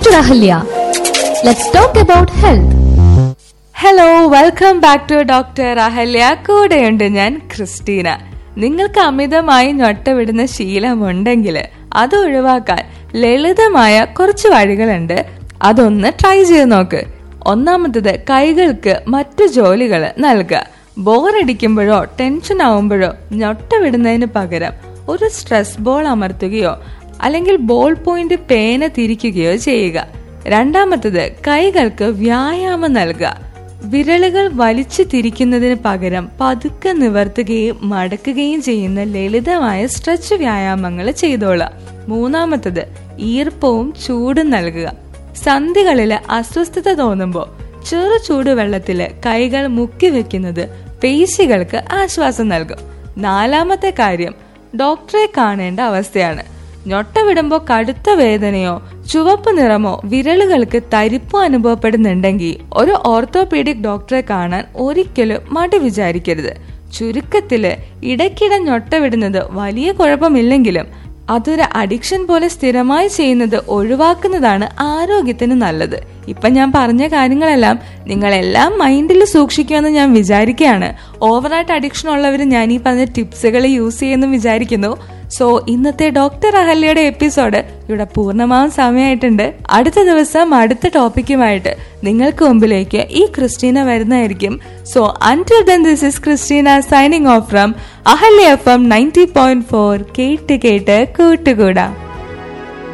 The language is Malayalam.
Dr. Ahalya. Let's talk about health. Hello welcome back to doctor Ahalya കൂടെയുണ്ട് ഞാൻ ക്രിസ്റ്റീന നിങ്ങൾക്ക് അമിതമായി ഞൊട്ടവിടുന്ന ശീലമുണ്ടെങ്കിൽ അത് ഒഴിവാക്കാൻ ലളിതമായ കുറച്ച് വഴികളുണ്ട് അതൊന്ന് ട്രൈ ചെയ്ത് നോക്ക് ഒന്നാമത്തത് കൈകൾക്ക് മറ്റു ജോലികൾ നൽകുക ബോറടിക്കുമ്പോഴോ ടെൻഷൻ ആവുമ്പോഴോ ഞൊട്ടവിടുന്നതിന് പകരം ഒരു സ്ട്രെസ് ബോൾ അമർത്തുകയോ അല്ലെങ്കിൽ ബോൾ പോയിന്റ് പേന തിരിക്കുകയോ ചെയ്യുക രണ്ടാമത്തത് കൈകൾക്ക് വ്യായാമം നൽകുക വിരലുകൾ വലിച്ചു തിരിക്കുന്നതിന് പകരം പതുക്കെ നിവർത്തുകയും മടക്കുകയും ചെയ്യുന്ന ലളിതമായ സ്ട്രെച്ച് വ്യായാമങ്ങൾ ചെയ്തോളാം മൂന്നാമത്തത് ഈർപ്പവും ചൂടും നൽകുക സന്ധികളില് അസ്വസ്ഥത തോന്നുമ്പോൾ ചെറു ചൂടുവെള്ളത്തില് കൈകൾ മുക്കി വെക്കുന്നത് പേശികൾക്ക് ആശ്വാസം നൽകും നാലാമത്തെ കാര്യം ഡോക്ടറെ കാണേണ്ട അവസ്ഥയാണ് ഞൊട്ട വിടുമ്പോൾ കടുത്ത വേദനയോ ചുവപ്പ് നിറമോ വിരലുകൾക്ക് തരിപ്പോ അനുഭവപ്പെടുന്നുണ്ടെങ്കിൽ ഒരു ഓർത്തോപീഡിക് ഡോക്ടറെ കാണാൻ ഒരിക്കലും മടി വിചാരിക്കരുത് ചുരുക്കത്തില് ഇടയ്ക്കിടെ ഞൊട്ട വിടുന്നത് വലിയ കുഴപ്പമില്ലെങ്കിലും അതൊരു അഡിക്ഷൻ പോലെ സ്ഥിരമായി ചെയ്യുന്നത് ഒഴിവാക്കുന്നതാണ് ആരോഗ്യത്തിന് നല്ലത് ഇപ്പൊ ഞാൻ പറഞ്ഞ കാര്യങ്ങളെല്ലാം നിങ്ങളെല്ലാം മൈൻഡിൽ സൂക്ഷിക്കുമെന്ന് ഞാൻ വിചാരിക്കുകയാണ് ഓവറായിട്ട് അഡിക്ഷൻ ഉള്ളവർ ഞാൻ ഈ പറഞ്ഞ ടിപ്സുകൾ യൂസ് ചെയ്യുന്നു വിചാരിക്കുന്നു സോ ഇന്നത്തെ ഡോക്ടർ അഹല്യയുടെ എപ്പിസോഡ് ഇവിടെ പൂർണ്ണമാവും സമയമായിട്ടുണ്ട് അടുത്ത ദിവസം അടുത്ത ടോപ്പിക്കുമായിട്ട് നിങ്ങൾക്ക് മുമ്പിലേക്ക് ഈ ക്രിസ്റ്റീന വരുന്നതായിരിക്കും so until then this is Christina signing off from Ahalya FM ninety point four ഫോർ കേട്ട് കേട്ട് കൂട്ടുകൂടാം